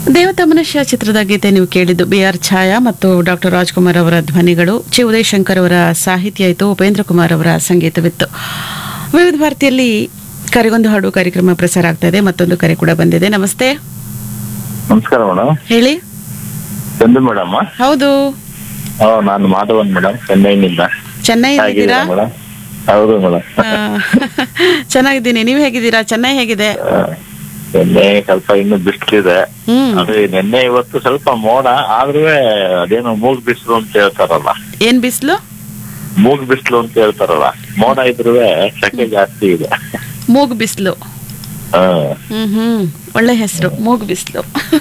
ದೇವತಾ ಮನುಷ್ಯ ಚಿತ್ರದ ಗೀತೆ ನೀವು ಕೇಳಿದ್ದು ಬಿ ಆರ್ ಛಾಯಾ ಮತ್ತು ಡಾಕ್ಟರ್ ರಾಜ್ಕುಮಾರ್ ಅವರ ಧ್ವನಿಗಳು ಚಿ ಉದಯ್ ಶಂಕರ್ ಅವರ ಸಾಹಿತ್ಯ ಇತ್ತು ಉಪೇಂದ್ರ ಕುಮಾರ್ ಅವರ ಸಂಗೀತವಿತ್ತು ವಿವಿಧ ಭಾರತಿಯಲ್ಲಿ ಕರೆಗೊಂದು ಹಾಡು ಕಾರ್ಯಕ್ರಮ ಪ್ರಸಾರ ಆಗ್ತಾ ಇದೆ ಮತ್ತೊಂದು ಕರೆ ಕೂಡ ಬಂದಿದೆ ನಮಸ್ತೆ ನಮಸ್ಕಾರ ಮೇಡಮ್ ಹೇಳಿ ಚಂದು ಮೇಡಮ್ ಹೌದು ನಾನು ಮಾಧವನ್ ಮೇಡಮ್ ಚೆನ್ನೈನಿಂದ ಚೆನ್ನೈಯಲ್ಲಿದ್ದೀರಾ ಮೇಡಮ್ ಹೌದು ಮೇಡಮ್ ಆ, ಚೆನ್ನಾಗಿದ್ದೀನಿ ನೀವು ಹೇಗಿದ್ದೀರಾ ಚೆನ್ನೈ ಹೇಗಿದೆ ನಿನ್ನೆ ಸ್ವಲ್ಪ ಇನ್ನು ಬಿಸಿಲಿದೆ ಹ್ಮ್ ಅದು ನಿನ್ನೆ ಇವತ್ತು ಸ್ವಲ್ಪ ಮೋಡ ಆದ್ರೂ ಅದೇನು ಮೂಗ್ ಬಿಸಿಲು ಅಂತ ಹೇಳ್ತಾರಲ್ಲ ಏನ್ ಬಿಸಿಲು ಮೂಗ್ ಬಿಸಿಲು ಅಂತ ಹೇಳ್ತಾರಲ್ಲ ಮೋಡ ಇದ್ರೂ ಸೆಕೆ ಜಾಸ್ತಿ ಇದೆ ಮೂಗು ಬಿಸಿಲು ಹಾ. ಹ್ಮ್ ಹ್ಮ್ ಒಳ್ಳೆ ಹೆಸರು ಮೂಗು ಬಿಸಿಲು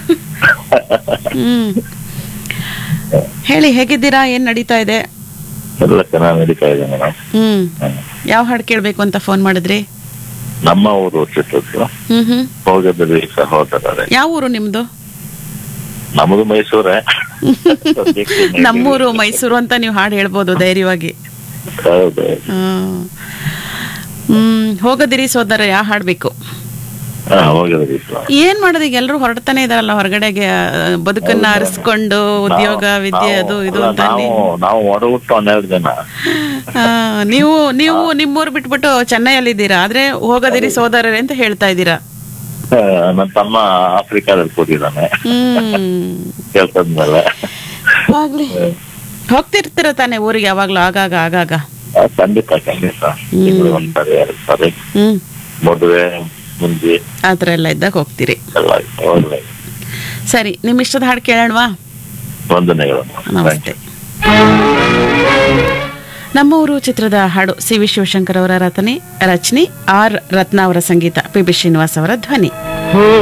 ಹ್ಮ್ ಹೇಳಿ ಹೇಗಿದ್ದೀರಾ ಏನ್ ನಡೀತಾ ಇದೆ ಎಲ್ಲ ಚೆನ್ನಾಗಿ ನಡೀತಾ ಇದೆ ಮೇಡಮ್ ಹ್ಮ್ ಯಾವ ಹಾಡು ಕೇಳ್ಬೇಕು ಅಂತ ಫೋನ್ ಮಾಡಿದ್ರಿ ನಮ್ಮ ಊರು ಚಿತ್ರದ್ದು ಹ್ಮ್ ಹ್ಮ್ ಹೋಗದಲ್ಲಿ ಸಹೋದರರೇ ಯಾವ ಊರು ನಿಮ್ದು ನಮ್ಮದು ಮೈಸೂರೇ ನಮ್ಮೂರು ಮೈಸೂರು ಅಂತ ನೀವು ಹಾಡು ಹೇಳ್ಬೋದು ಧೈರ್ಯವಾಗಿ ಹೌದು ಹ್ಮ್. ಹ್ಮ್ ಹೋಗದಿರಿ ಸೋದರ ಯಾವ ಹಾಡ್ಬೇಕು ಹಾ ಹೋಗದಲ್ಲಿ ಏನ್ ಮಾಡೋದು ಈಗ ಎಲ್ಲರೂ ಹೊರಡ್ತಾನೆ ಇದಾರಲ್ಲ ಹೊರಗಡೆಗೆ ಆ, ಬದುಕನ್ನ ಅರಸ್ಕೊಂಡು ಉದ್ಯೋಗ ವಿದ್ಯೆ ಅದು ಇದು ಅಂತ ನಾವು ನಾವು ಒಡಹುಟ್ಟು ಹನ್ನೆರಡು ಜನ ಆ, ನೀವು ನೀವು ನಿಮ್ಮೂರು ಬಿಟ್ಬಿಟ್ಟು ಚೆನ್ನೈಯಲ್ಲಿದ್ದೀರಾ ಆದ್ರೆ ಹೋಗದಿರಿ ಸೋದರರೇ ಅಂತ ಹೇಳ್ತಾ ಇದ್ದೀರಾ ಆ, ನನ್ನ ತಮ್ಮ ಆಫ್ರಿಕಾದಲ್ಲಿ ಕೂತಿದ್ದಾನೆ ಹ್ಮ್ ಕೆಲ್ಸದ ಮೇಲೆ ಆಗ್ಲಿ ಹೋಗ್ತಿರ್ತೀರ ತಾನೆ ಊರಿಗೆ ಯಾವಾಗ್ಲೂ ಆಗಾಗ ಆಗಾಗ ಆ, ಖಂಡಿತ ಖಂಡಿತ ತಿಂಗಳು ಒಂದ್ಸರಿ ಎರಡು ಸರಿ ಹ್ಮ್ ಮದುವೆ ಮುಂಜಿ ಆತರ ಎಲ್ಲ ಇದ್ದಾಗ ಹೋಗ್ತೀರಿ ಎಲ್ಲ ಒಳ್ಳೆ ಸರಿ ನಿಮ್ ಇಷ್ಟದ ಹಾಡು ಕೇಳೋಣವಾ ವಂದನೆಗಳು ನಮಸ್ತೆ ನಮ್ಮ ಊರು ಚಿತ್ರದ ಹಾಡು ಸಿ ವಿ ಶಿವಶಂಕರ್ ಅವರ ರಚನೆ ರಚನೆ ಆರ್ ರತ್ನ ಅವರ ಸಂಗೀತ ಪಿ ಬಿ ಶ್ರೀನಿವಾಸ್ ಅವರ ಧ್ವನಿ